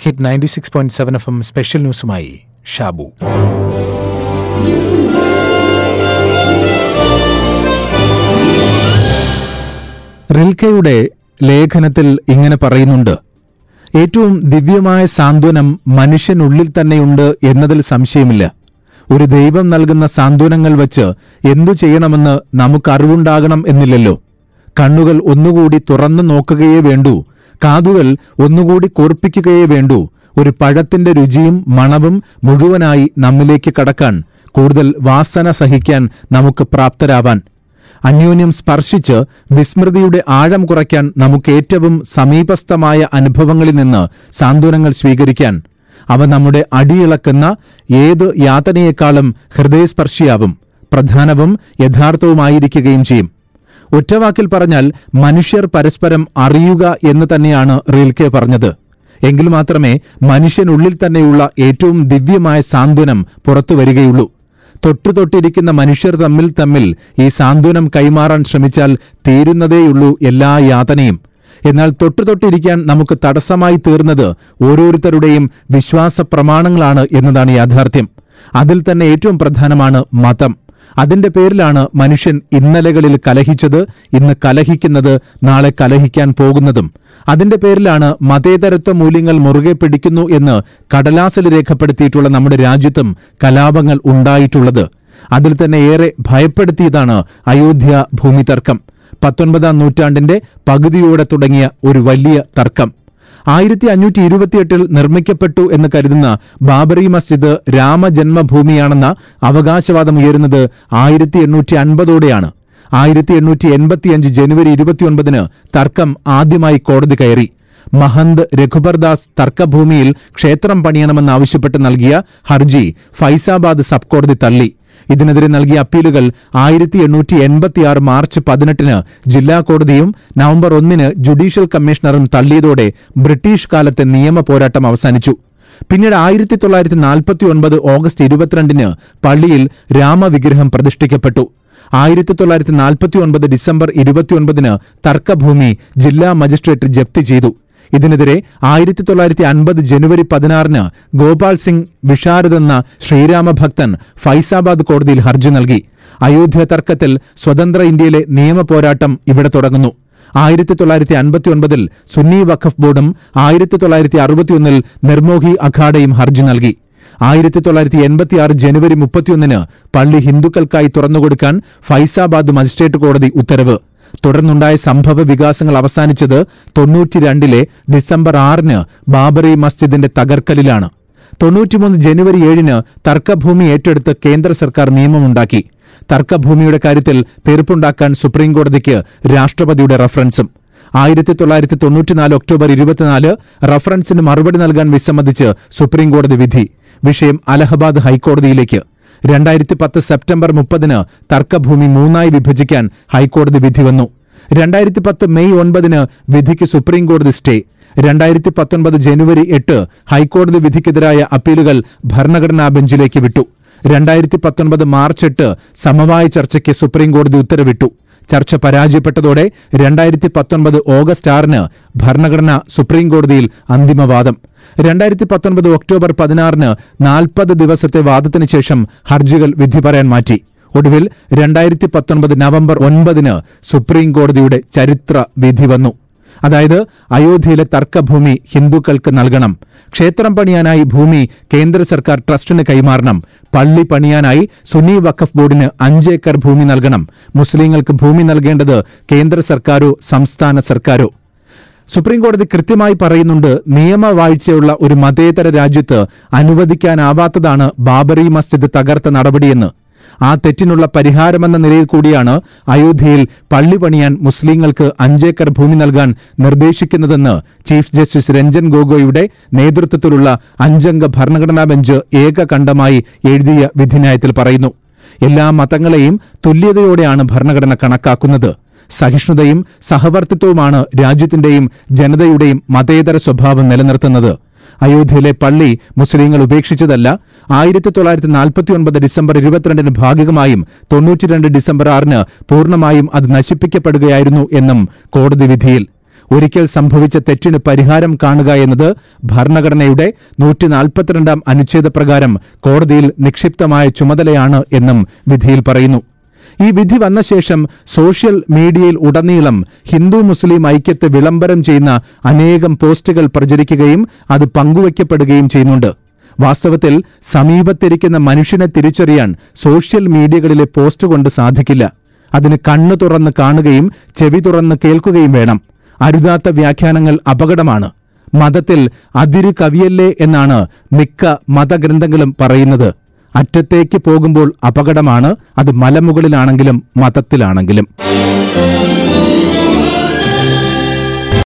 hit ninety six point seven F M special ന്യൂസുമായി ഷാബു റിൽക്കയുടെ ലേഖനത്തിൽ ഇങ്ങനെ പറയുന്നുണ്ട് ഏറ്റവും ദിവ്യമായ സാന്ത്വനം മനുഷ്യനുള്ളിൽ തന്നെയുണ്ട് എന്നതിൽ സംശയമില്ല ഒരു ദൈവം നൽകുന്ന സാന്ത്വനങ്ങൾ വച്ച് എന്തു ചെയ്യണമെന്ന് നമുക്കറിവുണ്ടാകണം എന്നില്ലല്ലോ കണ്ണുകൾ ഒന്നുകൂടി തുറന്നു നോക്കുകയേ വേണ്ടൂ കാതുകൾ ഒന്നുകൂടി കോർപ്പിക്കുകയേ വേണ്ടൂ ഒരു പഴത്തിന്റെ രുചിയും മണവും മുഴുവനായി നമ്മിലേക്ക് കടക്കാൻ കൂടുതൽ വാസന സഹിക്കാൻ നമുക്ക് പ്രാപ്തരാവാൻ അന്യോന്യം സ്പർശിച്ച് വിസ്മൃതിയുടെ ആഴം കുറയ്ക്കാൻ നമുക്ക് ഏറ്റവും സമീപസ്ഥമായ അനുഭവങ്ങളിൽ നിന്ന് സാന്ത്വനങ്ങൾ സ്വീകരിക്കാൻ അവ നമ്മുടെ അടിയിളക്കുന്ന ഏത് യാതനയേക്കാളും ഹൃദയസ്പർശിയാവും പ്രധാനവും യഥാർത്ഥവുമായിരിക്കുകയും ചെയ്യും ഒറ്റവാക്കിൽ പറഞ്ഞാൽ മനുഷ്യർ പരസ്പരം അറിയുക എന്ന് തന്നെയാണ് റീൽക്കെ പറഞ്ഞത് എങ്കിൽ മാത്രമേ മനുഷ്യനുള്ളിൽ തന്നെയുള്ള ഏറ്റവും ദിവ്യമായ സാന്ത്വനം പുറത്തുവരികയുള്ളൂ തൊട്ടുതൊട്ടിരിക്കുന്ന മനുഷ്യർ തമ്മിൽ തമ്മിൽ ഈ സാന്ത്വനം കൈമാറാൻ ശ്രമിച്ചാൽ തീരുന്നതേയുള്ളൂ എല്ലാ യാതനയും എന്നാൽ തൊട്ടുതൊട്ടിരിക്കാൻ നമുക്ക് തടസ്സമായി തീർന്നത് ഓരോരുത്തരുടെയും വിശ്വാസ പ്രമാണങ്ങളാണ് എന്നതാണ് യാഥാർത്ഥ്യം അതിൽ തന്നെ ഏറ്റവും പ്രധാനമാണ് മതം അതിന്റെ പേരിലാണ് മനുഷ്യൻ ഇന്നലകളിൽ കലഹിച്ചത് ഇന്ന് കലഹിക്കുന്നത് നാളെ കലഹിക്കാൻ പോകുന്നതും അതിന്റെ പേരിലാണ് മതേതരത്വ മൂല്യങ്ങൾ മുറുകെ പിടിക്കുന്നു എന്ന് കടലാസിൽ രേഖപ്പെടുത്തിയിട്ടുള്ള നമ്മുടെ രാജ്യത്തും കലാപങ്ങൾ ഉണ്ടായിട്ടുള്ളത് അതിൽ തന്നെ ഏറെ ഭയപ്പെടുത്തിയതാണ് അയോധ്യ ഭൂമി തർക്കം പത്തൊൻപതാം നൂറ്റാണ്ടിന്റെ പകുതിയോടെ തുടങ്ങിയ ഒരു വലിയ തർക്കം ആയിരത്തി അഞ്ഞൂറ്റി ഇരുപത്തിയെട്ടിൽ നിർമ്മിക്കപ്പെട്ടു എന്ന് കരുതുന്ന ബാബറി മസ്ജിദ് രാമജന്മഭൂമിയാണെന്ന അവകാശവാദം ഉയരുന്നത് ആയിരത്തി എണ്ണൂറ്റി അൻപതോടെയാണ് ആയിരത്തി എണ്ണൂറ്റി എൺപത്തിയഞ്ച് ജനുവരി ഇരുപത്തിയൊൻപതിന് തർക്കം ആദ്യമായി കോടതി കയറി മഹന്ത് രഘുബർദാസ് തർക്കഭൂമിയിൽ ക്ഷേത്രം പണിയണമെന്നാവശ്യപ്പെട്ട് നൽകിയ ഹർജി ഫൈസാബാദ് സബ് കോടതി തള്ളി ഇതിനെതിരെ നൽകിയ അപ്പീലുകൾ ആയിരത്തി എണ്ണൂറ്റി എൺപത്തിയാറ് മാർച്ച് പതിനെട്ടിന് ജില്ലാ കോടതിയും നവംബർ ഒന്നിന് ജുഡീഷ്യൽ കമ്മീഷണറും തള്ളിയതോടെ ബ്രിട്ടീഷ് കാലത്തെ നിയമ പോരാട്ടം അവസാനിച്ചു പിന്നീട് ആയിരത്തി തൊള്ളായിരത്തി നാൽപ്പത്തി ഒൻപത് ഓഗസ്റ്റ് ഇരുപത്തിരണ്ടിന് പള്ളിയിൽ രാമവിഗ്രഹം പ്രതിഷ്ഠിക്കപ്പെട്ടു ആയിരത്തി തൊള്ളായിരത്തി നാൽപ്പത്തി ഒൻപത് ഡിസംബർ ഇരുപത്തിയൊൻപതിന് തർക്കഭൂമി ജില്ലാ മജിസ്ട്രേറ്റ് ജപ്തി ചെയ്തു ഇതിനെതിരെ ആയിരത്തി തൊള്ളായിരത്തി അൻപത് ജനുവരി പതിനാറിന് ഗോപാൽ സിംഗ് വിഷാരദ് എന്ന ശ്രീരാമഭക്തൻ ഫൈസാബാദ് കോടതിയിൽ ഹർജി നൽകി അയോധ്യ തർക്കത്തിൽ സ്വതന്ത്ര ഇന്ത്യയിലെ നിയമ പോരാട്ടം ഇവിടെ തുടങ്ങുന്നു ആയിരത്തി തൊള്ളായിരത്തി അൻപത്തിയൊൻപതിൽ സുന്നി വഖഫ് ബോർഡും ആയിരത്തി തൊള്ളായിരത്തി അറുപത്തിയൊന്നിൽ നിർമോഹി അഖാഡയും ഹർജി നൽകി ആയിരത്തി തൊള്ളായിരത്തി എൺപത്തിയാറ് ജനുവരി മുപ്പത്തിയൊന്നിന് പള്ളി ഹിന്ദുക്കൾക്കായി തുറന്നുകൊടുക്കാൻ ഫൈസാബാദ് മജിസ്ട്രേറ്റ് കോടതി ഉത്തരവ് തുടർന്നുണ്ടായ സംഭവ വികാസങ്ങൾ അവസാനിച്ചത് തൊണ്ണൂറ്റിരണ്ടിലെ ഡിസംബർ ആറിന് ബാബറി മസ്ജിദിന്റെ തകർക്കലിലാണ് തൊണ്ണൂറ്റിമൂന്ന് ജനുവരി ഏഴിന് തർക്കഭൂമി ഏറ്റെടുത്ത് കേന്ദ്ര സർക്കാർ നിയമമുണ്ടാക്കി തർക്കഭൂമിയുടെ കാര്യത്തിൽ തീർപ്പുണ്ടാക്കാൻ സുപ്രീംകോടതിക്ക് രാഷ്ട്രപതിയുടെ റഫറൻസും ആയിരത്തി തൊള്ളായിരത്തി തൊണ്ണൂറ്റിനാല് ഒക്ടോബർ ഇരുപത്തിനാല് റഫറൻസിന് മറുപടി നൽകാൻ വിസമ്മതിച്ച് സുപ്രീംകോടതി വിധി വിഷയം അലഹബാദ് ഹൈക്കോടതിയിലേക്ക് രണ്ടായിരത്തി പത്ത് സെപ്റ്റംബർ മുപ്പതിന് തർക്കഭൂമി മൂന്നായി വിഭജിക്കാൻ ഹൈക്കോടതി വിധി വന്നു രണ്ടായിരത്തി പത്ത് മെയ് ഒൻപതിന് വിധിക്ക് സുപ്രീംകോടതി സ്റ്റേ രണ്ടായിരത്തി പത്തൊൻപത് ജനുവരി എട്ട് ഹൈക്കോടതി വിധിക്കെതിരായ അപ്പീലുകൾ ഭരണഘടനാ ബെഞ്ചിലേക്ക് വിട്ടു രണ്ടായിരത്തി പത്തൊൻപത് മാർച്ച് എട്ട് സമവായ ചർച്ചയ്ക്ക് സുപ്രീംകോടതി ഉത്തരവിട്ടു ചർച്ച പരാജയപ്പെട്ടതോടെ രണ്ടായിരത്തി പത്തൊൻപത് ഓഗസ്റ്റ് ആറിന് ഭരണഘടന സുപ്രീംകോടതിയിൽ അന്തിമവാദം രണ്ടായിരത്തി പത്തൊൻപത് ഒക്ടോബർ പതിനാറിന് നാൽപ്പത് ദിവസത്തെ വാദത്തിന് ശേഷം ഹർജികൾ വിധി പറയാൻ മാറ്റി ഒടുവിൽ രണ്ടായിരത്തി പത്തൊൻപത് നവംബർ ഒൻപതിന് സുപ്രീംകോടതിയുടെ ചരിത്ര വിധി വന്നു അതായത് അയോധ്യയിലെ തർക്കഭൂമി ഹിന്ദുക്കൾക്ക് നൽകണം ക്ഷേത്രം പണിയാനായി ഭൂമി കേന്ദ്ര സർക്കാർ ട്രസ്റ്റിന് കൈമാറണം പള്ളി പണിയാനായി സുന്നി വഖഫ് ബോർഡിന് അഞ്ച് ഏക്കർ ഭൂമി നൽകണം മുസ്ലിങ്ങൾക്ക് ഭൂമി നൽകേണ്ടത് കേന്ദ്ര സർക്കാരോ സംസ്ഥാന സർക്കാരോ സുപ്രീംകോടതി കൃത്യമായി പറയുന്നുണ്ട് നിയമവാഴ്ചയുള്ള ഒരു മതേതര രാജ്യത്ത് അനുവദിക്കാനാവാത്തതാണ് ബാബറി മസ്ജിദ് തകർത്ത നടപടിയെന്ന് ആ തെറ്റിനുള്ള പരിഹാരമെന്ന നിലയിൽ കൂടിയാണ് അയോധ്യയിൽ പള്ളി പണിയാൻ മുസ്ലിങ്ങൾക്ക് അഞ്ചേക്കർ ഭൂമി നൽകാൻ നിർദ്ദേശിക്കുന്നതെന്ന് ചീഫ് ജസ്റ്റിസ് രഞ്ജൻ ഗൊഗോയുടെ നേതൃത്വത്തിലുള്ള അഞ്ചംഗ ഭരണഘടനാ ബെഞ്ച് ഏകകണ്ഠമായി എഴുതിയ വിധിന്യായത്തിൽ പറയുന്നു എല്ലാ മതങ്ങളെയും തുല്യതയോടെയാണ് ഭരണഘടന കണക്കാക്കുന്നത് സഹിഷ്ണുതയും സഹവർത്തിത്വവുമാണ് രാജ്യത്തിന്റെയും ജനതയുടെയും മതേതര സ്വഭാവം നിലനിർത്തുന്നത് അയോധ്യയിലെ പള്ളി മുസ്ലിങ്ങൾ ഉപേക്ഷിച്ചതല്ല ആയിരത്തി തൊള്ളായിരത്തി നാൽപ്പത്തിയൊൻപത് ഡിസംബർ ഇരുപത്തിരണ്ടിന് ഭാഗികമായും തൊണ്ണൂറ്റിരണ്ട് ഡിസംബർ ആറിന് പൂർണ്ണമായും അത് നശിപ്പിക്കപ്പെടുകയായിരുന്നു എന്നും കോടതി വിധിയിൽ ഒരിക്കൽ സംഭവിച്ച തെറ്റിന് പരിഹാരം കാണുക എന്നത് ഭരണഘടനയുടെ നൂറ്റി നാൽപ്പത്തിരണ്ടാം അനുച്ഛേദപ്രകാരം കോടതിയിൽ നിക്ഷിപ്തമായ ചുമതലയാണ് എന്നും വിധിയിൽ പറയുന്നു ഈ വിധി വന്ന ശേഷം സോഷ്യൽ മീഡിയയിൽ ഉടനീളം ഹിന്ദു മുസ്ലിം ഐക്യത്തെ വിളംബരം ചെയ്യുന്ന അനേകം പോസ്റ്റുകൾ പ്രചരിക്കുകയും അത് പങ്കുവയ്ക്കപ്പെടുകയും ചെയ്യുന്നുണ്ട് വാസ്തവത്തിൽ സമീപത്തിരിക്കുന്ന മനുഷ്യനെ തിരിച്ചറിയാൻ സോഷ്യൽ മീഡിയകളിലെ പോസ്റ്റ് കൊണ്ട് സാധിക്കില്ല അതിന് കണ്ണു തുറന്ന് കാണുകയും ചെവി തുറന്ന് കേൾക്കുകയും വേണം അരുതാത്ത വ്യാഖ്യാനങ്ങൾ അപകടമാണ് മതത്തിൽ അതിര് കവിയല്ലേ എന്നാണ് മിക്ക മതഗ്രന്ഥങ്ങളും പറയുന്നത് അറ്റത്തേക്ക് പോകുമ്പോൾ അപകടമാണ് അത് മലമുകളിലാണെങ്കിലും മതത്തിലാണെങ്കിലും